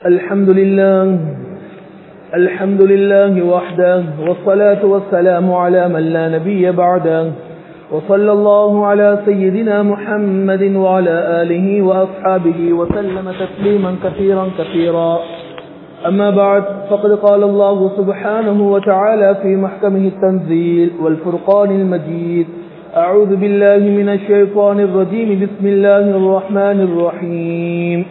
الحمد لله الحمد لله وحده والصلاة والسلام على من لا نبي بعده وصلى الله على سيدنا محمد وعلى آله وأصحابه وسلم تسليما كثيرا كثيرا أما بعد فقد قال الله سبحانه وتعالى في محكمه التنزيل والفرقان المجيد أعوذ بالله من الشيطان الرجيم بسم الله الرحمن الرحيم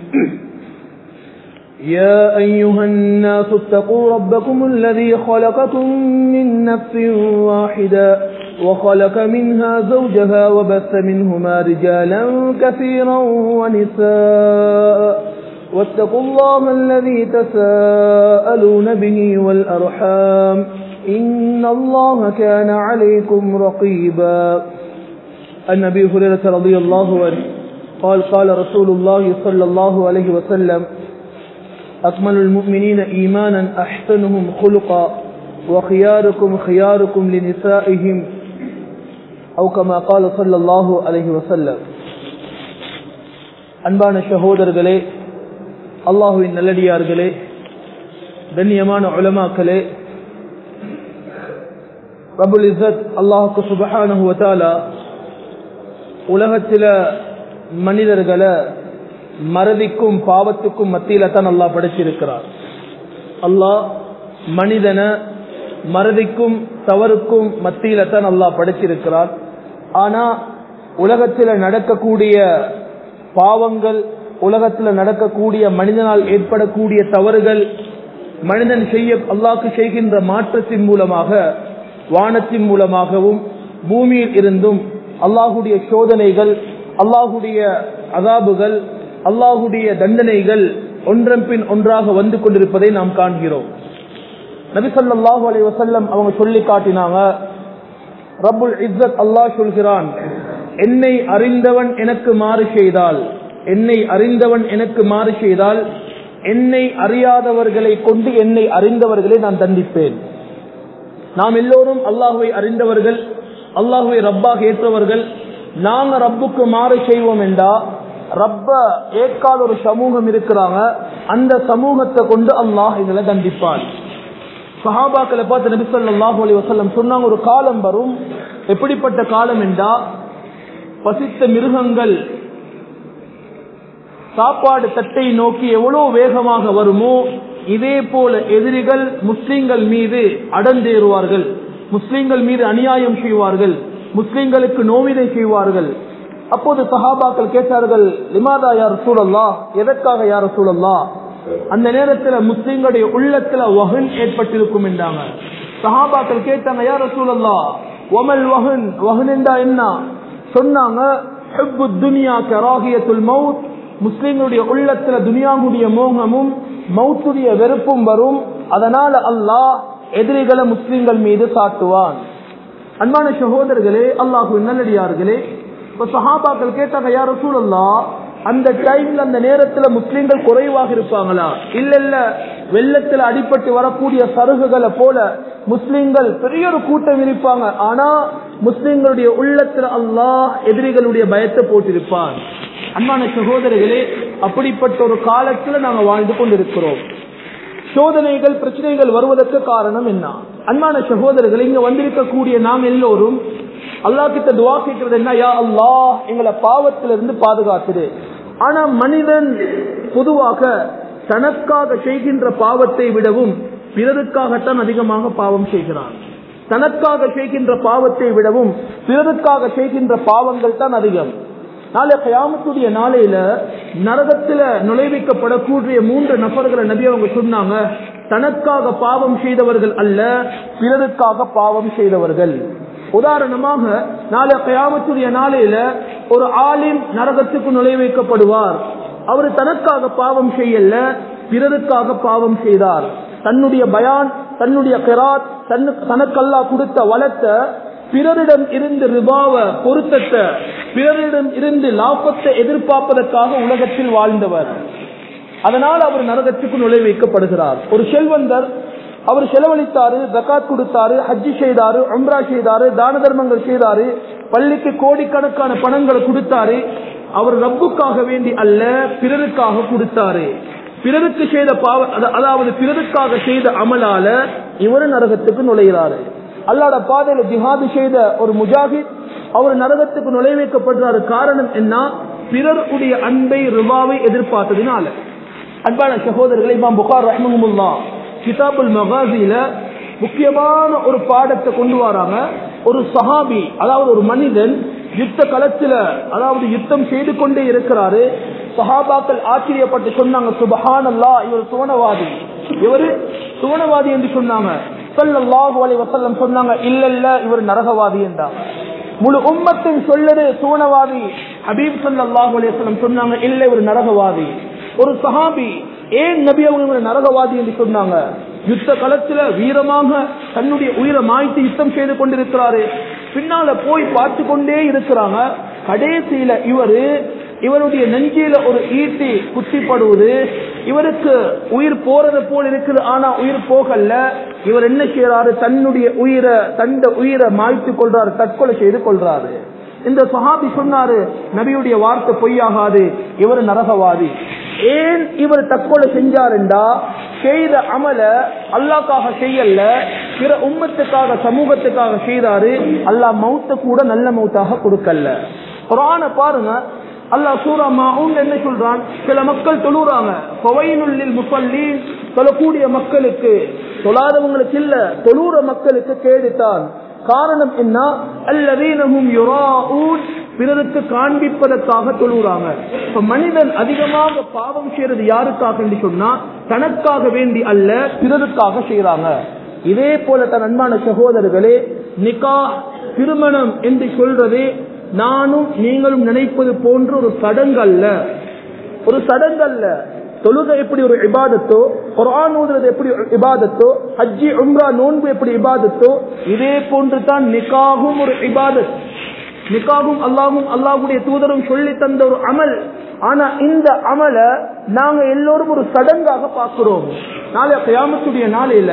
يا أيها الناس اتقوا ربكم الذي خلقكم من نفس واحدة وخلق منها زوجها وبث منهما رجالا كثيرا ونساء واتقوا الله الذي تساءلون به والأرحام إن الله كان عليكم رقيبا النبي هريرة رضي الله عنه قال قال رسول الله صلى الله عليه وسلم أكمل المؤمنين إيمانا أحسنهم خلقا وخياركم خياركم لنسائهم أو كما قال صلى الله عليه وسلم அன்பான சகோதரர்களே அல்லாஹுவின் நல்லடியார்களே கண்ணியமான உலமாக்களே ரபுல் இசத் அல்லாஹுக்கு சுபஹானுவத்தாலா உலகத்தில் மனிதர்களை மறதிக்கும் பாவத்துக்கும் மத்தியில தான் அல்லாஹ் படைச்சிருக்கிறார் அல்லாஹ் மனிதனை மறதிக்கும் தவறுக்கும் மத்தியில தான் அல்லாஹ் படைச்சிருக்கிறார் ஆனா உலகத்தில் நடக்கக்கூடிய பாவங்கள் உலகத்தில் நடக்கக்கூடிய மனிதனால் ஏற்படக்கூடிய தவறுகள் மனிதன் செய்ய அல்லாக்கு செய்கின்ற மாற்றத்தின் மூலமாக வானத்தின் மூலமாகவும் பூமியில் இருந்தும் அல்லாஹுடைய சோதனைகள் அல்லாஹுடைய அதாபுகள் அல்லாஹுடைய தண்டனைகள் ஒன்றன் பின் ஒன்றாக வந்து கொண்டிருப்பதை நாம் காண்கிறோம் நபிசல்லாஹு அலி வசல்லம் அவங்க சொல்லி காட்டினாங்க ரபுல் இஸ்ஸத் அல்லாஹ் சொல்கிறான் என்னை அறிந்தவன் எனக்கு மாறு செய்தால் என்னை அறிந்தவன் எனக்கு மாறு செய்தால் என்னை அறியாதவர்களை கொண்டு என்னை அறிந்தவர்களை நான் தண்டிப்பேன் நாம் எல்லோரும் அல்லாஹுவை அறிந்தவர்கள் அல்லாஹுவை ரப்பாக ஏற்றவர்கள் நாங்க ரப்புக்கு மாறு செய்வோம் என்றா ரப்ப ஏற்காத ஒரு சமூகம் இருக்கிறாங்க அந்த சமூகத்தை கொண்டு அல்லாஹ் எங்களை தண்டிப்பான் சஹாபாக்களை பார்த்து நபி சொல்லாஹு அலி வசல்லம் சொன்னாங்க ஒரு காலம் வரும் எப்படிப்பட்ட காலம் என்றா பசித்த மிருகங்கள் சாப்பாடு தட்டை நோக்கி எவ்வளவு வேகமாக வருமோ இதே போல எதிரிகள் முஸ்லிம்கள் மீது அடந்தேறுவார்கள் முஸ்லிம்கள் மீது அநியாயம் செய்வார்கள் முஸ்லிம்களுக்கு நோவினை செய்வார்கள் அப்போது சஹாபாக்கள் கேட்டார்கள் லிமாதா யார் சூழல்லா எதற்காக யார் சூழல்லா அந்த நேரத்தில் முஸ்லிம்களுடைய உள்ளத்துல வகன் ஏற்பட்டிருக்கும் என்றாங்க சஹாபாக்கள் கேட்டாங்க யார் சூழல்லா ஒமல் வகன் வகன் என்றா என்ன சொன்னாங்க துனியா கராகியத்துல் மவுத் முஸ்லிம்களுடைய உள்ளத்துல துனியாவுடைய மோகமும் மவுத்துடைய வெறுப்பும் வரும் அதனால அல்லாஹ் எதிரிகளை முஸ்லிம்கள் மீது சாட்டுவான் அன்பான சகோதரர்களே அல்லாஹு நல்லடியார்களே இப்ப சஹாபாக்கள் கேட்டாங்க யார சூழல்லா அந்த டைம்ல அந்த நேரத்துல முஸ்லிம்கள் குறைவாக இருப்பாங்களா இல்ல இல்ல வெள்ளத்துல அடிபட்டு வரக்கூடிய சருகுகளை போல முஸ்லிம்கள் பெரிய ஒரு கூட்டம் இருப்பாங்க ஆனா முஸ்லிம்களுடைய உள்ளத்துல அல்லாஹ் எதிரிகளுடைய பயத்தை போட்டிருப்பான் அன்பான சகோதரர்களே அப்படிப்பட்ட ஒரு காலத்துல நாங்க வாழ்ந்து கொண்டிருக்கிறோம் சோதனைகள் பிரச்சனைகள் வருவதற்கு காரணம் என்ன அன்பான சகோதரர்கள் இங்க வந்திருக்கக்கூடிய நாம் எல்லோரும் அல்லா கிட்ட துவா கேட்கறது என்ன யா அல்லாஹ் எங்களை பாவத்திலிருந்து பாதுகாத்துடு ஆனா மனிதன் பொதுவாக தனக்காக செய்கின்ற பாவத்தை விடவும் பிறருக்காகத்தான் அதிகமாக பாவம் செய்கிறான் தனக்காக செய்கின்ற பாவத்தை விடவும் பிறருக்காக செய்கின்ற பாவங்கள் தான் அதிகம் நாளை கயாமத்துடைய நாளையில நரகத்துல நுழைவிக்கப்படக்கூடிய மூன்று நபர்களை நபி அவங்க சொன்னாங்க தனக்காக பாவம் செய்தவர்கள் அல்ல பிறருக்காக பாவம் செய்தவர்கள் உதாரணமாக நாளை கயாமத்துடைய நாளையில ஒரு ஆளின் நரகத்துக்கு நுழைவைக்கப்படுவார் அவர் தனக்காக பாவம் செய்யல பிறருக்காக பாவம் செய்தார் தன்னுடைய பயான் தன்னுடைய கிராத் தனக்கல்லா கொடுத்த வளத்தை பிறரிடம் இருந்து ரிபாவ பொருத்தத்தை பிறரிடம் இருந்து லாபத்தை எதிர்பார்ப்பதற்காக உலகத்தில் வாழ்ந்தவர் அதனால் அவர் நரகத்துக்கு நுழைவைக்கப்படுகிறார் ஒரு செல்வந்தர் அவர் செலவழித்தாரு ஜக்காத் கொடுத்தாரு ஹஜ்ஜி செய்தாரு அம்ரா செய்தாரு தான தர்மங்கள் செய்தாரு பள்ளிக்கு கோடிக்கணக்கான பணங்களை கொடுத்தாரு அவர் ரப்புக்காக வேண்டி அல்ல பிறருக்காக கொடுத்தாரு பிறருக்கு செய்த பாவ அத- அதாவது பிறருக்காக செய்த அமலால இவரு நரகத்துக்கு நுழைகிறாரு அல்லாட பாதையில ஜிஹாது செய்த ஒரு முஜாஹித் அவர் நரகத்துக்கு நுழை வைக்கப்படுறாரு காரணம் என்ன பிறருடைய அன்பை ருபாவை எதிர்பார்த்ததுனால அன்பான சகோதரர்களை இமாம் புகார் ரஹ்மஹமுல்லா கிதாபுல் மகாசில முக்கியமான ஒரு பாடத்தை கொண்டு வராங்க ஒரு சஹாபி அதாவது ஒரு மனிதன் யுத்த களத்துல அதாவது யுத்தம் செய்து கொண்டே இருக்கிறாரு சஹாபாக்கள் ஆச்சரியப்பட்டு சொன்னாங்க சுபஹானல்லா இவர் சுவனவாதி இவரு சுவனவாதி என்று சொன்னாங்க ஸல்லல்லாஹு அலைஹி வஸல்லம் சொன்னாங்க இல்ல இல்ல இவர் நரகவாதி என்றாங்க முழு உம்மத்தின் சொல்லது சுவனவாதி ஹபீப் ஸல்லல்லாஹு அலைஹி வஸல்லம் சொன்னாங்க இல்ல இவர் நரகவாதி ஒரு சஹாபி ஏன் நபி அவங்க இவரை நரகவாதி என்று சொன்னாங்க யுத்த களத்துல வீரமாக தன்னுடைய உயிரை மாய்த்து யுத்தம் செய்து கொண்டிருக்கிறாரு பின்னால போய் பார்த்து கொண்டே இருக்கிறாங்க கடைசியில இவரு இவருடைய நெஞ்சில ஒரு ஈட்டி குத்திப்படுவது இவருக்கு உயிர் போறது போல் இருக்குது ஆனா உயிர் போகல இவர் என்ன செய்யறாரு தன்னுடைய உயிரை தந்த உயிரை மாய்த்து கொள்றாரு தற்கொலை செய்து கொள்றாரு இந்த சஹாபி சொன்னாரு நபியுடைய வார்த்தை பொய்யாகாது இவர் நரகவாதி ஏன் இவர் தற்கொலை செஞ்சாருண்டா செய்த அமல அல்லாக்காக செய்யல பிற உம்மத்துக்காக சமூகத்துக்காக செய்தாரு அல்லாஹ் மௌத்த கூட நல்ல மௌத்தாக கொடுக்கல குரான பாருங்க அல்லாஹ் சூரா மாவுன் என்ன சொல்றான் சில மக்கள் தொழுறாங்க கொவையினுள்ளில் முசல்லீன் தொழக்கூடிய மக்களுக்கு தொழாதவங்களுக்கு இல்ல தொழுற மக்களுக்கு கேடுத்தான் காரணம் என்ன அல்லதீனஹும் யுராஊன் பிறருக்கு காண்பிப்பதற்காக தொழுகிறாங்க இப்ப மனிதன் அதிகமாக பாவம் செய்யறது யாருக்காக என்று சொன்னா தனக்காக வேண்டி அல்ல பிறருக்காக செய்யறாங்க இதே போல தன் அன்பான சகோதரர்களே நிகா திருமணம் என்று சொல்றது நானும் நீங்களும் நினைப்பது போன்ற ஒரு சடங்கு அல்ல ஒரு சடங்கு அல்ல தொழுகை எப்படி ஒரு இபாதத்தோ குரான் ஓதுறது எப்படி ஒரு இபாதத்தோ ஹஜ்ஜி உம்ரா நோன்பு எப்படி இபாதத்தோ இதே போன்று தான் நிகாகும் ஒரு இபாதத் நிகாகும் அல்லாஹும் அல்லாஹுடைய தூதரும் சொல்லி தந்த ஒரு அமல் ஆனா இந்த அமல நாங்க எல்லோரும் ஒரு சடங்காக பார்க்கிறோம் நாளை கயாமத்துடைய நாளையில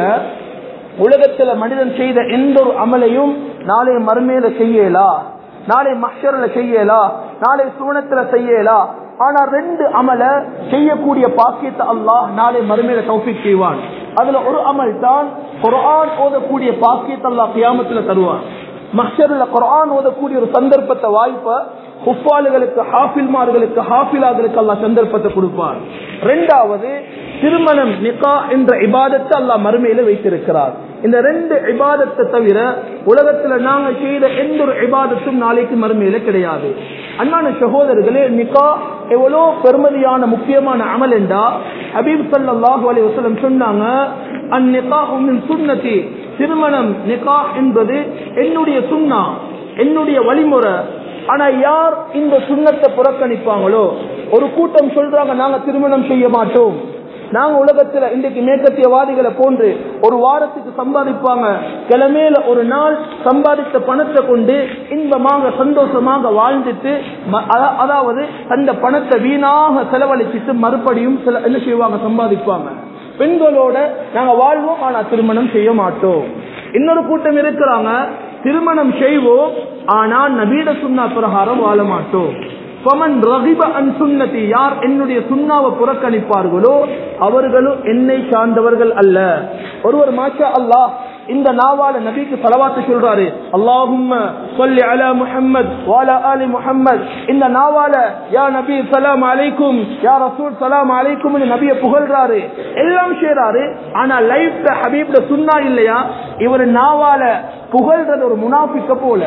உலகத்துல மனிதன் செய்த எந்த ஒரு அமலையும் நாளை மறுமையில செய்யலா நாளை மஷர்ல செய்யலா நாளை சுவனத்துல செய்யலா ஆனா ரெண்டு அமல செய்யக்கூடிய பாக்கியத்தை அல்லாஹ் நாளை மறுமையில தௌஃபிக் செய்வான் அதுல ஒரு அமல் தான் குர்ஆன் ஓதக்கூடிய பாக்கியத்தை அல்லாஹ் கியாமத்துல தருவான் மஹ்ஷர்ல குர்ஆன் ஓதக்கூடிய ஒரு சந்தர்ப்பத்தை வாய்ப்பை ஹுஃபாலுகளுக்கு ஹாஃபில்மார்களுக்கு ஹாஃபிலாகளுக்கு அல்லாஹ் சந்தர்ப்பத்தை கொடுப்பான் ரெண்டாவது திருமணம் நிகா என்ற இபாதத்தை அல்லாஹ் மறுமையில வைத்திருக்கிறார் இந்த ரெண்டு இபாதத்தை தவிர உலகத்துல நாங்க செய்த எந்த ஒரு இபாதத்தும் நாளைக்கு மறுமையில கிடையாது அண்ணான சகோதரர்களே நிகா எவ்வளோ பெருமதியான முக்கியமான அமல் என்றா ஹபீப் சல்லாஹூ அலி வசலம் சொன்னாங்க அந்நிகா உம்மின் சுன்னதி திருமணம் நிகா என்பது என்னுடைய சுண்ணா என்னுடைய வழிமுறை ஆனா யார் இந்த சுண்ணத்தை புறக்கணிப்பாங்களோ ஒரு கூட்டம் சொல்றாங்க நாங்க திருமணம் செய்ய மாட்டோம் நாங்க உலகத்துல இன்றைக்கு மேற்கத்தியவாதிகளை போன்று ஒரு வாரத்துக்கு சம்பாதிப்பாங்க கிழமையில ஒரு நாள் சம்பாதித்த பணத்தை கொண்டு இன்பமாக சந்தோஷமாக வாழ்ந்துட்டு ம- அதா- அதாவது அந்த பணத்தை வீணாக செலவழிச்சிட்டு மறுபடியும் சில என்ன செய்வாங்க சம்பாதிப்பாங்க பெண்களோட நாங்க வாழ்வோம் ஆனா திருமணம் செய்ய மாட்டோம் இன்னொரு கூட்டம் இருக்கிறாங்க திருமணம் செய்வோம் ஆனால் நபீட சுண்ணா பிரகாரம் வாழ மாட்டோம் ஃபமன் ரகிப அன் சுன்னதி யார் என்னுடைய சுண்ணாவை புறக்கணிப்பார்களோ அவர்களும் என்னை சார்ந்தவர்கள் அல்ல ஒருவர் மாஷா அல்லாஹ் இந்த நாவால நபிக்கு சலவாத்து சொல்றாரு அல்லாஹும்ம சொல்லி அலா முஹம்மத் வாலா ஆலி முஹம்மத் இந்த நாவால யா நபி சலாம் அலைக்கும் யா ரசூல் சலாம் அலைக்கும் நபிய புகழ்றாரு எல்லாம் செய்றாரு ஆனா லைஃப்ல ஹபீப்ல சுன்னா இல்லையா இவர் நாவால புகழ்றது ஒரு முனாஃபிக்க போல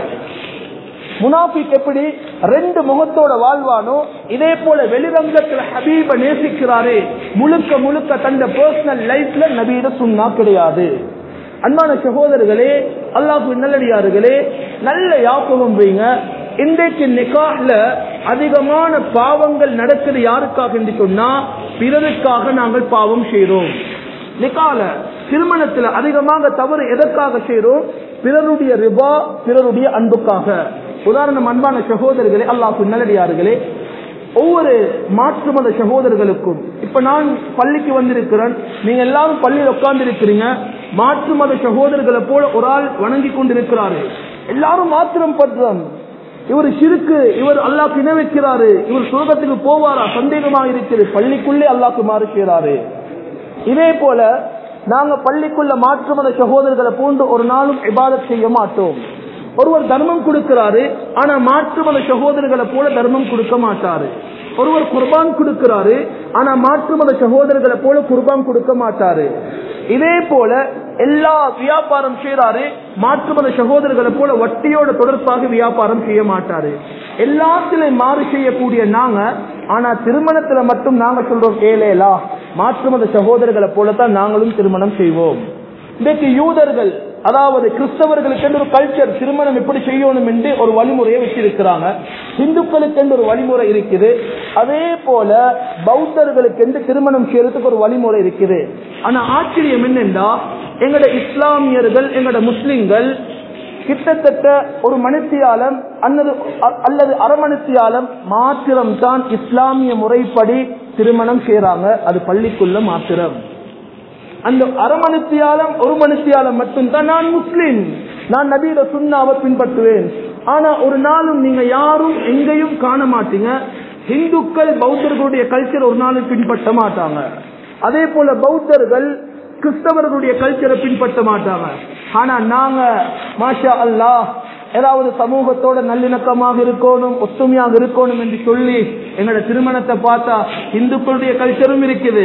முனாஃபிக் எப்படி ரெண்டு முகத்தோட வாழ்வானோ இதே போல வெளிரங்கத்துல ஹபீப நேசிக்கிறாரு முழுக்க முழுக்க தந்த பர்சனல் லைஃப்ல நபீட சுண்ணா கிடையாது அன்பான சகோதரர்களே அல்லாஹு நல்லடியார்களே நல்ல யாபகம் வைங்க இன்றைக்கு நிக்காஹ்ல அதிகமான பாவங்கள் நடக்குது யாருக்காக என்று சொன்னா பிறருக்காக நாங்கள் பாவம் செய்கிறோம் நிக்கால திருமணத்துல அதிகமாக தவறு எதற்காக செய்றோம் பிறருடைய ரிபா பிறருடைய அன்புக்காக உதாரணம் அன்பான சகோதரர்களே அல்லாஹ் நல்லடியார்களே ஒவ்வொரு மாற்று மத சகோதரர்களுக்கும் இப்ப நான் பள்ளிக்கு வந்திருக்கிறேன் நீங்க எல்லாரும் பள்ளியில் உட்கார்ந்து இருக்கிறீங்க மாற்று மத சகோதரர்களை போல ஒரு ஆள் வணங்கி கொண்டிருக்கிறாரு எல்லாரும் மாத்திரம் படுறோம் இவர் சிறுக்கு இவர் அல்லாஹ் இணை வைக்கிறாரு இவர் சுலகத்துக்கு போவாரா சந்தேகமாக இருக்கிறது பள்ளிக்குள்ளே அல்லாஹ்க்கு மாறு செய்கிறாரு இதே போல நாங்க பள்ளிக்குள்ள மாற்று மத சகோதரர்களை போன்று ஒரு நாளும் இபாதத் செய்ய மாட்டோம் ஒருவர் தர்மம் கொடுக்கிறாரு ஆனா மாற்று மத சகோதரர்களை போல தர்மம் கொடுக்க மாட்டாரு ஒருவர் குர்பான் கொடுக்கிறாரு ஆனா மாற்று மத சகோதரர்களை போல குர்பான் கொடுக்க மாட்டாரு இதே போல எல்லா வியாபாரம் செய்யறாரு மாற்று மத சகோதரர்களை போல வட்டியோட தொடர்பாக வியாபாரம் செய்ய மாட்டாரு எல்லாத்திலையும் மாறு செய்யக்கூடிய நாங்க ஆனா திருமணத்துல மட்டும் நாங்க சொல்றோம் ஏலேலா மாற்று மத சகோதரர்களை போலத்தான் நாங்களும் திருமணம் செய்வோம் இன்றைக்கு யூதர்கள் அதாவது கிறிஸ்தவர்களுக்கு ஒரு கல்ச்சர் திருமணம் எப்படி செய்யணும் என்று ஒரு வழிமுறையை வச்சிருக்கிறாங்க இந்துக்களுக்கு ஒரு வழிமுறை இருக்குது அதே போல பௌத்தர்களுக்கு என்று திருமணம் செய்யறதுக்கு ஒரு வழிமுறை இருக்குது ஆனா ஆச்சரியம் என்னென்றா எங்கட இஸ்லாமியர்கள் எங்கட முஸ்லிம்கள் கிட்டத்தட்ட ஒரு மனுத்தியாலம் அல்லது அல்லது அரமணித்தியாலம் மாத்திரம் தான் இஸ்லாமிய முறைப்படி திருமணம் செய்யறாங்க அது பள்ளிக்குள்ள மாத்திரம் அந்த அரமணித்தியாலம் ஒரு மனுத்தியாலம் மட்டும்தான் நான் முஸ்லிம் நான் நபீர சுண்ணாவை பின்பற்றுவேன் ஆனா ஒரு நாளும் நீங்க யாரும் எங்கேயும் காண மாட்டீங்க இந்துக்கள் பௌத்தர்களுடைய கல்ச்சர் ஒரு நாளும் பின்பற்ற மாட்டாங்க அதே போல பௌத்தர்கள் கிறிஸ்தவர்களுடைய கல்ச்சரை பின்பற்ற மாட்டாங்க ஆனா நாங்க மாஷா அல்லாஹ் ஏதாவது சமூகத்தோட நல்லிணக்கமாக இருக்கணும் ஒத்துமையாக இருக்கணும் என்று சொல்லி எங்களோட திருமணத்தை பார்த்தா இந்துக்களுடைய கல்ச்சரும் இருக்குது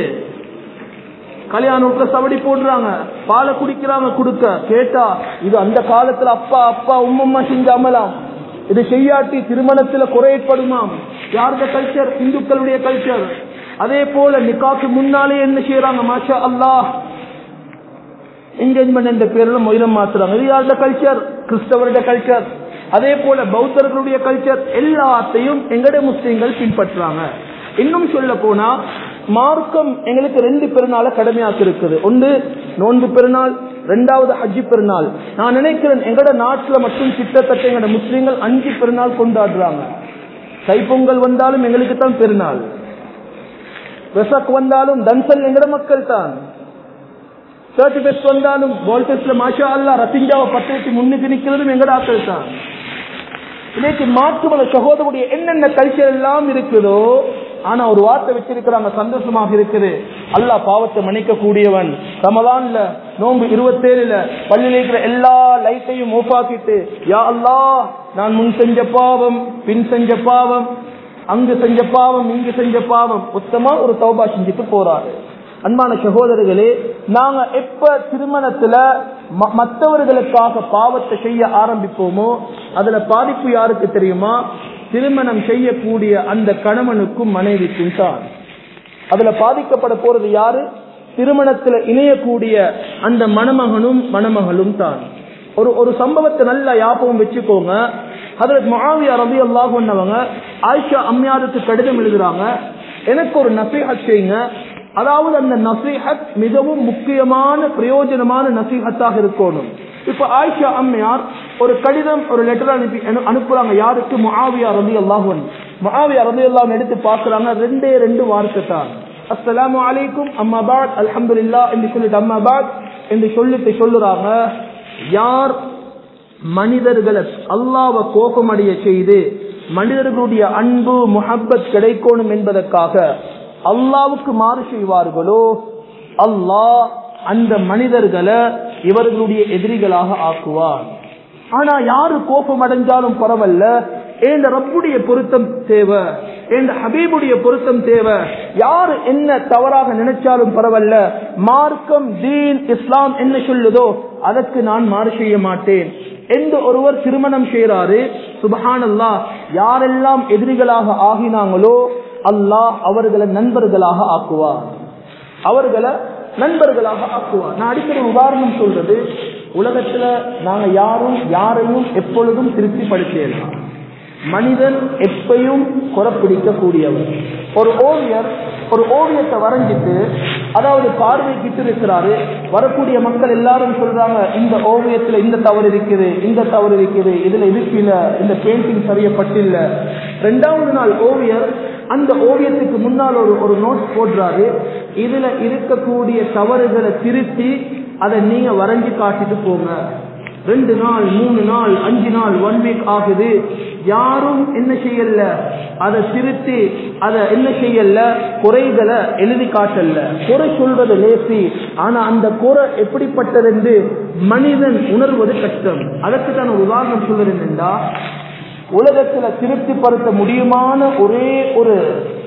கல்யாணம் சவடி போடுறாங்க பாலை குடிக்கிறாங்க கொடுக்க கேட்டா இது அந்த காலத்துல அப்பா அப்பா உம்மம்மா செஞ்ச அமலாம் இது செய்யாட்டி திருமணத்துல குறை ஏற்படுமாம் யாருடைய கல்ச்சர் இந்துக்களுடைய கல்ச்சர் அதே போல நிக்காக்கு முன்னாலே என்ன செய்யறாங்க மாஷா அல்லாஹ் என்கேஜ்மெண்ட் என்ற பேர்ல மொயிலம் மாத்துறாங்க இது யாருடைய கல்ச்சர் கிறிஸ்தவருடைய கல்ச்சர் அதே போல பௌத்தர்களுடைய கல்ச்சர் எல்லாத்தையும் எங்கட முஸ்லீம்கள் பின்பற்றுறாங்க இன்னும் சொல்ல போனா மார்க்கம் எங்களுக்கு ரெண்டு பெருநாள கடமையாக்கி இருக்குது ஒன்று நோன்பு பெருநாள் ரெண்டாவது ஹஜ்ஜி பெருநாள் நான் நினைக்கிறேன் எங்கட நாட்டுல மட்டும் கிட்டத்தட்ட எங்கட முஸ்லீம்கள் அஞ்சு பெருநாள் கொண்டாடுறாங்க தைப்பொங்கல் வந்தாலும் எங்களுக்கு தான் பெருநாள் வெசக் வந்தாலும் தன்சல் எங்கட மக்கள் தான் தேர்ட்டி பெஸ்ட் வந்தாலும் பால் டெஸ்ட்ல மாஷா அல்லா ரத்திஞ்சாவை பத்து முன்னுக்கு நிக்கிறதும் எங்கட ஆக்கள் தான் இன்னைக்கு மாற்றுமல சகோதரருடைய என்னென்ன கல்ச்சர் எல்லாம் இருக்குதோ ஆனா ஒரு வார்த்தை வச்சிருக்கிறாங்க சந்தோஷமாக இருக்குது அல்லாஹ் பாவத்தை மன்னிக்க கூடியவன் ரமலான்ல நோன்பு இருபத்தேழுல பள்ளியில் இருக்கிற எல்லா லைட்டையும் ஓஃபாக்கிட்டு யா அல்லாஹ் நான் முன் செஞ்ச பாவம் பின் செஞ்ச பாவம் அங்கு செஞ்ச பாவம் இங்கு செஞ்ச பாவம் உத்தமா ஒரு தௌபா செஞ்சுட்டு போறாரு அன்பான சகோதரர்களே நாங்க எப்ப திருமணத்துல மற்றவர்களுக்காக பாவத்தை செய்ய ஆரம்பிப்போமோ அதுல பாதிப்பு யாருக்கு தெரியுமா திருமணம் செய்யக்கூடிய அந்த கணவனுக்கும் மனைவிக்கும் தான் அதுல பாதிக்கப்பட போறது யாரு திருமணத்துல இணையக்கூடிய அந்த மணமகனும் மணமகளும் தான் ஒரு ஒரு சம்பவத்தை நல்லா யாபகம் வச்சுக்கோங்க அதுல மகாவியா ரவி அல்லாஹ் பண்ணவங்க ஆயிஷா அம்மையாருக்கு கடிதம் எழுதுறாங்க எனக்கு ஒரு நசீஹத் செய்யுங்க அதாவது அந்த நசீஹத் மிகவும் முக்கியமான பிரயோஜனமான நசீஹத்தாக இருக்கணும் இப்ப ஆயிஷா அம்மையார் ஒரு கடிதம் ஒரு லெட்டர் அனுப்பி அனுப்புறாங்க யாருக்கு மகாவியா ரவி அல்லாஹன் மகாவியா ரவி அல்லாஹ் எடுத்து பாக்குறாங்க ரெண்டே ரெண்டு வார்த்தை தான் அஸ்ஸலாமு அலைக்கும் அம்மாபாத் அல்ஹம்துலில்லா என்று சொல்லிட்டு அம்மாபாத் என்று சொல்லிட்டு சொல்லுறாங்க யார் மனிதர்களை அல்லாவை கோபமடைய செய்து மனிதர்களுடைய அன்பு முஹப்பத் கிடைக்கணும் என்பதற்காக அல்லாவுக்கு மாறு செய்வார்களோ அல்லாஹ் அந்த மனிதர்களை இவர்களுடைய எதிரிகளாக ஆக்குவார் ஆனா யாரு கோபம் அடைஞ்சாலும் பரவாயில்ல என் ரப்புடைய பொருத்தம் தேவை என் ஹபீபுடைய பொருத்தம் தேவை யாரு என்ன தவறாக நினைச்சாலும் பரவாயில்ல மார்க்கம் தீன் இஸ்லாம் என்ன சொல்லுதோ அதற்கு நான் மாறு செய்ய மாட்டேன் எந்த ஒருவர் திருமணம் செய்யறாரு சுபஹானல்லா யாரெல்லாம் எதிரிகளாக ஆகினாங்களோ அல்லாஹ் அவர்களை நண்பர்களாக ஆக்குவார் அவர்களை நண்பர்களாக ஆக்குவார் நான் அடிக்கடி உதாரணம் சொல்றது உலகத்துல நாங்க யாரும் யாரையும் எப்பொழுதும் திருப்திப்படுத்தியலாம் மனிதன் எப்பையும் குறப்பிடிக்க கூடியவர் ஒரு ஓவியர் ஒரு ஓவியத்தை வரைஞ்சிட்டு அதாவது பார்வைக்கிட்டு இருக்கிறாரு வரக்கூடிய மக்கள் எல்லாரும் சொல்றாங்க இந்த ஓவியத்துல இந்த தவறு இருக்குது இந்த தவறு இருக்குது இதுல இருப்பில இந்த பெயிண்டிங் சரியப்பட்டில்ல ரெண்டாவது நாள் ஓவியர் அந்த ஓவியத்துக்கு முன்னால் ஒரு ஒரு நோட் போடுறாரு இதுல இருக்கக்கூடிய தவறுகளை திருத்தி அதை நீங்க வரைஞ்சி காட்டிட்டு போங்க ரெண்டு நாள் மூணு நாள் அஞ்சு நாள் ஒன் வீக் ஆகுது யாரும் என்ன செய்யல அதை திருத்தி அதை என்ன செய்யல குறைகளை எழுதி காட்டல குறை சொல்றது லேசி ஆனா அந்த குறை எப்படிப்பட்டது என்று மனிதன் உணர்வது கஷ்டம் அதற்கு தான் ஒரு உதாரணம் சொல்றது என்னண்டா உலகத்துல திருப்திப்படுத்த முடியுமான ஒரே ஒரு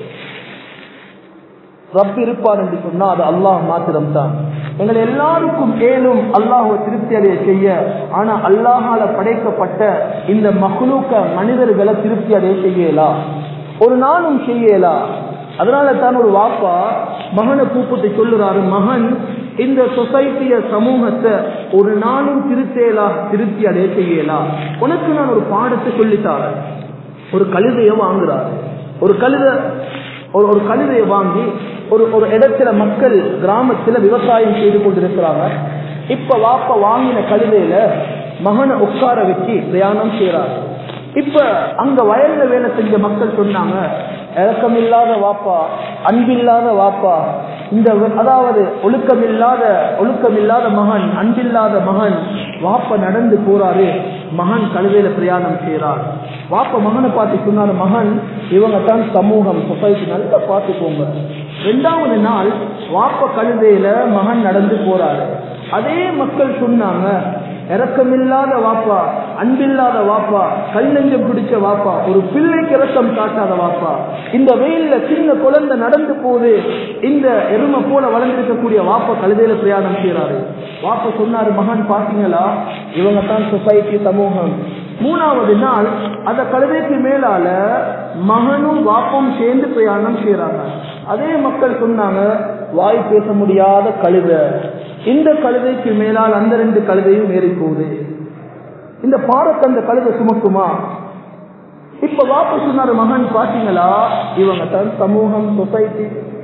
ரப் இருப்பார் என்று சொன்னா அது அல்லாஹ் மாத்திரம் தான் எங்கள் எல்லாருக்கும் ஏலும் அல்லாஹுவை திருப்தி அடைய செய்ய ஆனா அல்லாஹால படைக்கப்பட்ட இந்த மஹ்லூக்க மனிதர்களை திருப்தி அடைய செய்யலா ஒரு நாளும் செய்யலா அதனால தான் ஒரு வாப்பா மகனை கூப்பிட்டு சொல்லுறாரு மகன் இந்த சொசைட்டிய சமூகத்தை ஒரு நாளும் திருத்தேலா திருப்தி அடைய செய்யலா உனக்கு நான் ஒரு பாடத்தை சொல்லித்தாரேன் ஒரு கழுதைய வாங்குறாரு ஒரு கழுத ஒரு ஒரு கழுதையை வாங்கி ஒரு ஒரு இடத்துல மக்கள் கிராமத்துல விவசாயம் செய்து கொண்டிருக்கிறாங்க இப்ப வாப்ப வாங்கின கழுதையில மகனை உட்கார வச்சு பிரயாணம் செய்யறாரு இப்ப அங்க வயல்ல வேலை செஞ்ச மக்கள் சொன்னாங்க இறக்கமில்லாத வாப்பா அன்பில்லாத வாப்பா இந்த அதாவது ஒழுக்கமில்லாத ஒழுக்கமில்லாத மகன் அன்பில்லாத மகன் வாப்ப நடந்து போறாரு மகன் கழுதையில பிரயாணம் செய்யறார் வாப்ப மகனை பார்த்து சொன்னாரு மகன் இவங்க தான் சமூகம் சொசைட்டி நல்லா பார்த்துக்கோங்க ரெண்டாவது நாள் வாப்ப கழுதையில மகன் நடந்து போறாரு அதே மக்கள் சொன்னாங்க இறக்கமில்லாத வாப்பா அன்பில்லாத வாப்பா கல்லெஞ்சம் பிடிச்ச வாப்பா ஒரு பிள்ளைக்கு இறக்கம் காட்டாத வாப்பா இந்த வெயில்ல சின்ன குழந்தை நடந்து போகுது இந்த எருமை போல வளர்ந்திருக்கக்கூடிய வாப்பா கழுதையில பிரயாணம் செய்யறாரு வாப்பா சொன்னாரு மகன் பாத்தீங்களா இவங்க தான் சொசைட்டி சமூகம் மூணாவது நாள் அந்த கழுதைக்கு மேலால மகனும் வாப்பும் சேர்ந்து பிரயாணம் செய்யறாங்க அதே மக்கள் சொன்னாங்க வாய் பேச முடியாத கழுதை இந்த கழுதைக்கு மேலால் அந்த ரெண்டு கழுதையும் ஏறி போகுது இந்த பாரத்தை அந்த கழுதை சுமக்குமா இப்ப வாப்பு சொன்னாரு மகன் பாத்தீங்களா இவங்க தான் சமூகம் சொசைட்டி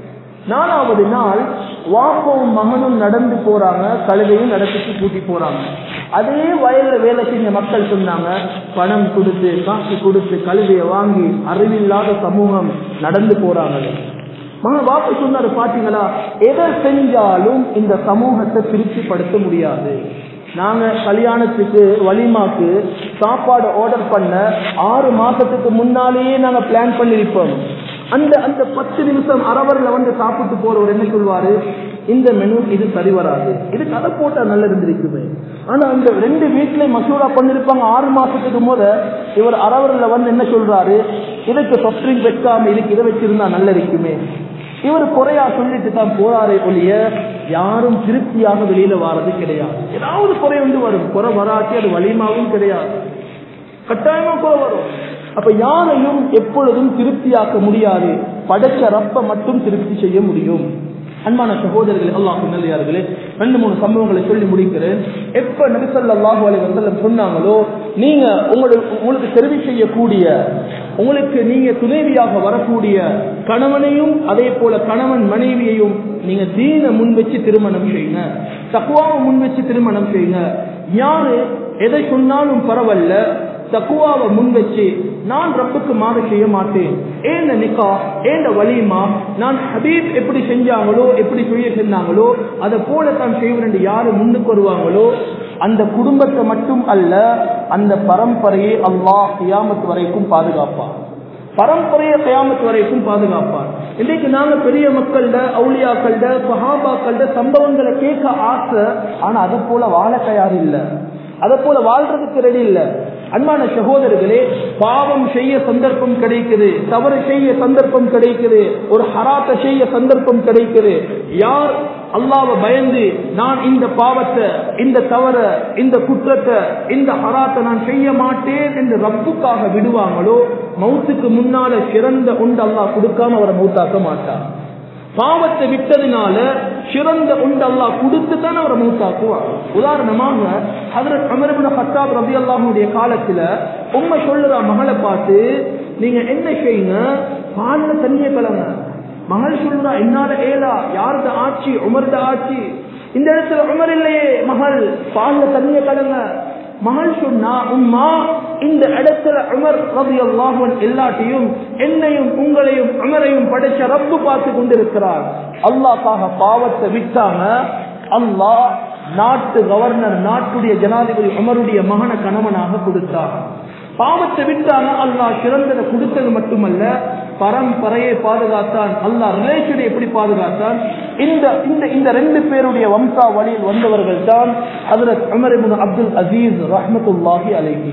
நாலாவது நாள் வாப்பவும் மகனும் நடந்து போறாங்க கழுதையும் நடத்திட்டு கூட்டி போறாங்க அதே வயல்ல வேலை செஞ்ச மக்கள் சொன்னாங்க பணம் கொடுத்து காசு கொடுத்து கழுதையை வாங்கி அறிவில்லாத சமூகம் நடந்து போறாங்க மகன் வாப்பு சொன்னாரு பாத்தீங்களா எதை செஞ்சாலும் இந்த சமூகத்தை திருப்திப்படுத்த முடியாது நாங்க கல்யாணத்துக்கு வலிமாக்கு சாப்பாடு ஆர்டர் பண்ண ஆறு மாசத்துக்கு முன்னாலேயே நாங்க பிளான் பண்ணிருப்போம் அந்த அந்த பத்து நிமிஷம் அரவரில் வந்து சாப்பிட்டு போறவர் என்ன சொல்வாரு இந்த மெனு இது சரி வராது இது கதை போட்டா நல்லா இருந்திருக்குமே ஆனா அந்த ரெண்டு வீட்ல மசூரா பண்ணிருப்பாங்க ஆறு மாசத்துக்கு போத இவர் அரவரில் வந்து என்ன சொல்றாரு இதுக்கு சொப்ட்ரிங் வைக்காம இதுக்கு இதை வச்சிருந்தா நல்லா இருக்குமே இவர் குறையா சொல்லிட்டு தான் போறாரே ஒழிய யாரும் திருப்தியாக வெளியில வாரது கிடையாது ஏதாவது குறை வந்து வரும் குறை வராட்டி அது வலிமாவும் கிடையாது கட்டாயமா குறை வரும் அப்ப யாரையும் எப்பொழுதும் திருப்தியாக்க முடியாது படைச்ச ரப்ப மட்டும் திருப்தி செய்ய முடியும் அன்பான சகோதரர்களே அல்லாஹ் நல்லியார்களே ரெண்டு மூணு சம்பவங்களை சொல்லி முடிக்கிறேன் எப்ப நபிசல்லாஹு அலி வசல்லம் சொன்னாங்களோ நீங்க உங்களுக்கு உங்களுக்கு தெரிவு செய்யக்கூடிய உங்களுக்கு நீங்க துணைவியாக வரக்கூடிய கணவனையும் அதே போல கணவன் மனைவியையும் நீங்க தீன முன் வச்சு திருமணம் செய்யுங்க தக்குவாவை முன் வச்சு திருமணம் செய்யுங்க யாரு எதை சொன்னாலும் பரவாயில்ல தக்குவாவை முன் வச்சு நான் ரப்புக்கு மாறு செய்ய மாட்டேன் ஏந்த நிக்கா ஏந்த வலிமா நான் ஹபீப் எப்படி செஞ்சாங்களோ எப்படி செய்ய செஞ்சாங்களோ அதை போல தான் செய்வேன் யாரு முன்னுக்கு வருவாங்களோ அந்த குடும்பத்தை மட்டும் அல்ல அந்த பரம்பரையை அல்லாஹ் கியாமத்து வரைக்கும் பாதுகாப்பான் பரம்பரையை கயாமத்து வரைக்கும் பாதுகாப்பார் இன்னைக்கு நாங்க பெரிய மக்கள்ட அவுளியாக்கள்ட சஹாபாக்கள்ட சம்பவங்களை கேட்க ஆசை ஆனா அது போல வாழ தயார் இல்லை அதை போல வாழ்றதுக்கு ரெடி இல்ல அன்பான சகோதரர்களே பாவம் செய்ய சந்தர்ப்பம் கிடைக்குது தவறு செய்ய சந்தர்ப்பம் கிடைக்குது ஒரு ஹராத்தை செய்ய சந்தர்ப்பம் கிடைக்குது யார் அல்லாவை பயந்து நான் இந்த பாவத்தை இந்த தவற இந்த குற்றத்தை இந்த ஹராத்தை நான் செய்ய மாட்டேன் என்று ரப்புக்காக விடுவாங்களோ மவுத்துக்கு முன்னால சிறந்த உண்டு அல்லாஹ் கொடுக்காம அவரை மௌத்தாக்க மாட்டார் பாவத்தை விட்டதுனால சிறந்த உண்டு அல்லாஹ் கொடுத்து தான் அவரை மூத்தாக்குவார் உதாரணமாக ஹதரத் அமரபின் ஹத்தாப் ரபி அல்லாஹுடைய காலத்துல உண்மை சொல்லுறா மகளை பார்த்து நீங்க என்ன செய்யுங்க பால்ல தண்ணிய கலங்க மகள் சொல்லுறா என்னால ஏலா யாருத ஆட்சி உமர்த ஆட்சி இந்த இடத்துல உமர் இல்லையே மகள் பால்ல தண்ணிய கலங்க மகள் சொன்னா உம்மா இந்த இடத்துல உமர் ரவி அல்லாஹன் எல்லாத்தையும் என்னையும் உங்களையும் உமரையும் படைச்ச ரப்பு பார்த்து கொண்டிருக்கிறார் அல்லாஹாக பாவத்தை விட்டாங்க அல்லாஹ் நாட்டு கவர்னர் நாட்டுடைய ஜனாதிபதி உமருடைய மகன கணவனாக கொடுத்தார் பாவத்தை விட்டாங்க அல்லாஹ் சிறந்ததை கொடுத்தது மட்டுமல்ல பரம்பரையை பாதுகாத்தான் அல்லாஹ் ரிலேஷனை எப்படி பாதுகாத்தான் இந்த இந்த இந்த ரெண்டு பேருடைய வம்சா வழியில் வந்தவர்கள் தான் ஹதரத் உமர் இப்னு அப்துல் அசீஸ் ரஹ்மத்துல்லாஹி அலைஹி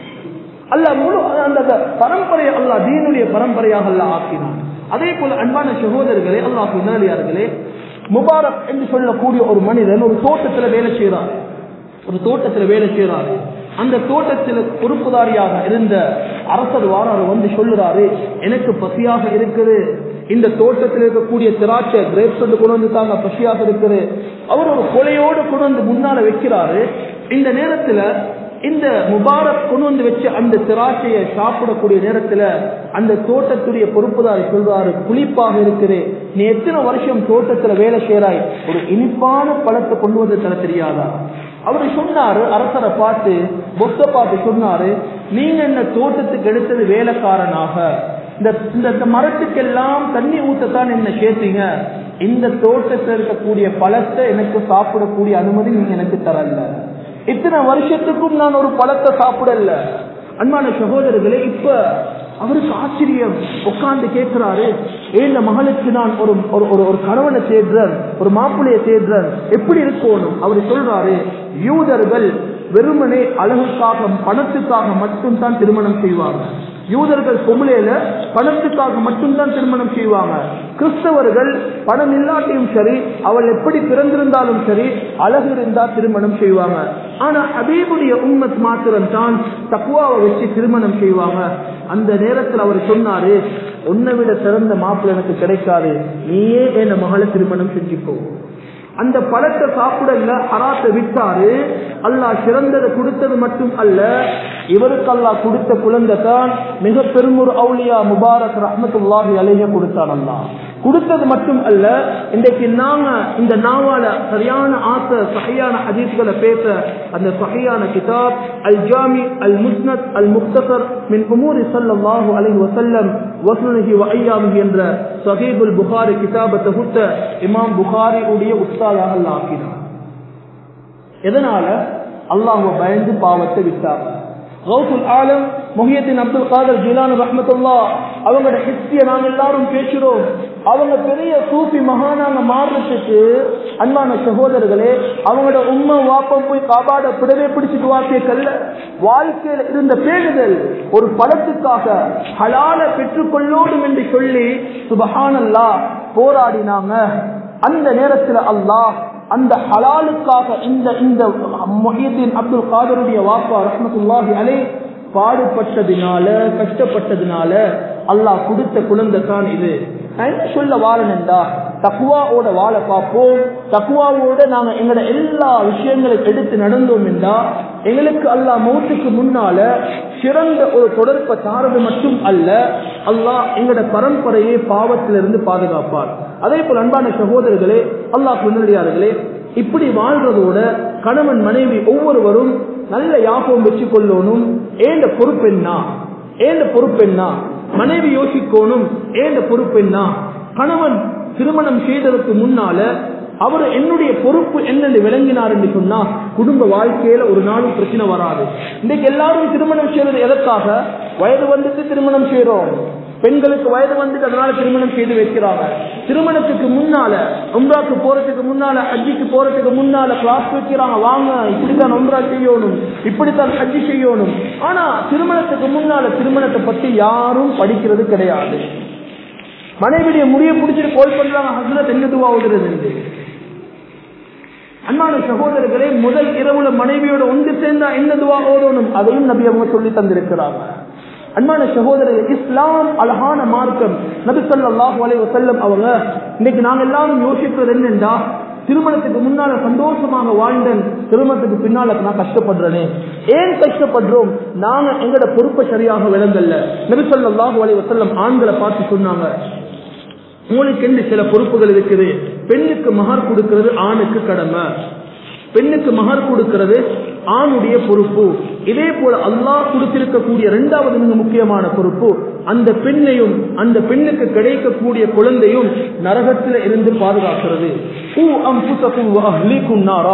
அல்லாஹ் முழு அந்த அந்த பரம்பரை அல்லாஹ் தீனுடைய பரம்பரையாக அல்லாஹ் ஆக்கினான் அதே போல அன்பான சகோதரர்களே அல்லாஹ் முன்னாடியார்களே முபாரக் என்று சொல்லக்கூடிய ஒரு மனிதன் ஒரு தோட்டத்துல வேலை செய்கிறார் ஒரு தோட்டத்துல வேலை செய்கிறார் அந்த தோட்டத்தில் பொறுப்புதாரியாக இருந்த அரசர் வாராரு வந்து சொல்லுறாரு எனக்கு பசியாக இருக்குது இந்த தோட்டத்தில் இருக்கக்கூடிய திராட்சை கிரேப்ஸ் வந்து கொண்டு வந்து தாங்க பசியாக இருக்குது அவர் ஒரு கொலையோடு கொண்டு வந்து முன்னால வைக்கிறாரு இந்த நேரத்துல இந்த முபாரக் கொண்டு வந்து வச்ச அந்த திராட்சையை சாப்பிடக்கூடிய நேரத்துல அந்த தோட்டத்துடைய பொறுப்புதாரி சொல்றாரு புளிப்பாக இருக்குது நீ எத்தனை வருஷம் தோட்டத்துல வேலை செய்யறாய் ஒரு இனிப்பான பழத்தை கொண்டு வந்து தர தெரியாதா அவரு சொன்னாரு அரசரை பார்த்து பொத்த பார்த்து சொன்னாரு நீங்க என்ன தோட்டத்துக்கு எடுத்தது வேலைக்காரனாக இந்த இந்த மரத்துக்கெல்லாம் தண்ணி ஊத்தத்தான் என்ன கேட்டீங்க இந்த தோட்டத்தில் இருக்கக்கூடிய பழத்தை எனக்கு சாப்பிடக்கூடிய அனுமதி நீங்க எனக்கு தரல இத்தனை வருஷத்துக்கும் நான் ஒரு பழத்தை சாப்பிடல அன்பான சகோதரர்களே இப்ப அவருக்கு ஆச்சரியம் உட்கார்ந்து கேட்கிறாரு ஏன் மகளுக்கு நான் ஒரு ஒரு ஒரு கணவனை தேடுறேன் ஒரு மாப்பிள்ளைய தேடுறேன் எப்படி இருக்கணும் அவர் சொல்றாரு யூதர்கள் வெறுமனே அழகுக்காக பணத்துக்காக மட்டும்தான் திருமணம் செய்வாங்க யூதர்கள் பொம்பளையில பணத்துக்காக மட்டும்தான் திருமணம் செய்வாங்க கிறிஸ்தவர்கள் பணம் இல்லாட்டியும் சரி அவள் எப்படி பிறந்திருந்தாலும் சரி அழகு இருந்தா திருமணம் செய்வாங்க ஆனா அதேபுடைய உண்மத் மாத்திரம் தான் தக்குவாவை வச்சு திருமணம் செய்வாங்க அந்த நேரத்தில் அவர் சொன்னாரு உன்னை விட சிறந்த மாப்பிள்ள எனக்கு கிடைக்காது நீயே என் மகளை திருமணம் செஞ்சுக்கோ அந்த பழத்தை சாப்பிடல ஹராத்தை விட்டாரு அல்லாஹ் சிறந்ததை கொடுத்தது மட்டும் அல்ல இவருக்கு அல்லாஹ் கொடுத்த குழந்தை தான் மிக பெரும் ஒரு அவுலியா முபாரக் ரஹமத்துல்லாஹி அலைய கொடுத்தான் அல்லாஹ் கொடுத்தது மட்டும் அல்ல இன்றைக்கு நாங்க இந்த நாவால சரியான ஆசை சகையான ஹதீஸ்களை பேச அந்த சகையான கிதாப் அல் ஜாமி அல் முஸ்னத் அல் முக்தசர் மின் உமூரி ஸல்லல்லாஹு அலைஹி வஸல்லம் வஸ்னஹி வ ஐயாமிஹி என்ற சஹீபுல் புகாரி கிதாபை தொகுத்த இமாம் புகாரி உடைய உஸ்தாதாக அல்லாஹ் ஆக்கினார் எதனால அல்லாஹ்வை பயந்து பாவத்தை விட்டாங்க கௌசுல் ஆலம் முஹியத்தின் அப்துல் காதர் ஜிலானு ரஹ்மத்துல்லா அவங்களோட ஹிஸ்டிய நாங்க எல்லாரும் பேசுறோம் அவங்க பெரிய சூஃபி மகானாங்க மாறுறதுக்கு அன்பான சகோதரர்களே அவங்களோட உண்மை வாப்பம் போய் காபாட பிடவே பிடிச்சிட்டு வாசிய கல்ல வாழ்க்கையில இருந்த பேணுதல் ஒரு படத்துக்காக ஹலால பெற்றுக்கொள்ளோடும் என்று சொல்லி சுபஹானல்லா போராடினாங்க அந்த நேரத்தில் அல்லாஹ் அந்த ஹலாலுக்காக இந்த இந்த மொஹியத்தின் அப்துல் காதருடைய வாப்பா ரஹமத்துல்லாஹி அலை பாடுபட்டதினால கஷ்டப்பட்டதினால அல்லாஹ் கொடுத்த குழந்தை தான் இது நான் என்ன சொல்ல வாழனண்டா தக்குவாவோட வாழ பார்ப்போம் தக்குவாவோட நாங்க எங்களோட எல்லா விஷயங்களையும் எடுத்து நடந்தோம் என்றா எங்களுக்கு அல்லாஹ் மௌத்துக்கு முன்னால சிறந்த ஒரு தொடர்பை தாரது மட்டும் அல்ல அல்லாஹ் எங்களோட பரம்பரையை பாவத்திலிருந்து பாதுகாப்பார் அதே போல் அன்பான சகோதரர்களே அல்லாஹ் முன்னடியார்களே இப்படி வாழ்றதோட கணவன் மனைவி ஒவ்வொருவரும் நல்ல யாபம் வச்சு கொள்ளணும் ஏண்ட பொறுப்பெண்ணா ஏண்ட பொறுப்பெண்ணா மனைவி யோசிக்கணும் ஏண்ட பொறுப்பெண்ணா கணவன் திருமணம் செய்ததற்கு முன்னால அவர் என்னுடைய பொறுப்பு என்னென்று விளங்கினார் என்று சொன்னா குடும்ப வாழ்க்கையில ஒரு நாளும் பிரச்சனை வராது இன்னைக்கு எல்லாரும் திருமணம் செய்வது எதற்காக வயது வந்துட்டு திருமணம் செய்யறோம் பெண்களுக்கு வயது வந்துட்டு அதனால திருமணம் செய்து வைக்கிறாங்க திருமணத்துக்கு முன்னால உம்ராக்கு போறதுக்கு முன்னால ஹஜ்ஜிக்கு போறதுக்கு முன்னால கிளாஸ் வைக்கிறாங்க வாங்க இப்படித்தான் உம்ரா செய்யணும் இப்படித்தான் ஹஜ்ஜி செய்யணும் ஆனா திருமணத்துக்கு முன்னால திருமணத்தை பத்தி யாரும் படிக்கிறது கிடையாது மனைவிடைய முடிய பிடிச்சிட்டு கோல் பண்றாங்க ஹஸ்ரத் என்ன துவா ஓதுறது அன்பான சகோதரர்களே முதல் இரவுல மனைவியோட ஒன்று சேர்ந்தா என்ன துவா ஓதணும் அதையும் நபி அவங்க சொல்லி தந்திருக்கிறாங்க அன்பான சகோதரர் இஸ்லாம் அழகான மார்க்கம் நபி சொல்லாஹு அலை வசல்லம் அவங்க இன்னைக்கு நாங்க எல்லாரும் யோசிக்கிறது என்னென்றா திருமணத்துக்கு முன்னால சந்தோஷமாக வாழ்ந்தேன் திருமணத்துக்கு பின்னால நான் கஷ்டப்படுறேனே ஏன் கஷ்டப்படுறோம் நாங்க எங்களோட பொறுப்பை சரியாக விளங்கல்ல நபி சொல்லாஹு அலை வசல்லம் ஆண்களை பார்த்து சொன்னாங்க உங்களுக்கு என்று சில பொறுப்புகள் இருக்குது பெண்ணுக்கு மகர் கொடுக்கிறது ஆணுக்கு கடமை பெண்ணுக்கு மகர் கொடுக்கிறது ஆணுடைய பொறுப்பு இதே போல அல்லாஹ் கொடுத்திருக்கக்கூடிய இரண்டாவது மிக முக்கியமான பொறுப்பு அந்த பெண்ணையும் அந்த பெண்ணுக்கு கிடைக்கக்கூடிய குழந்தையும் நரகத்தில் இருந்து பாதுகாக்கிறது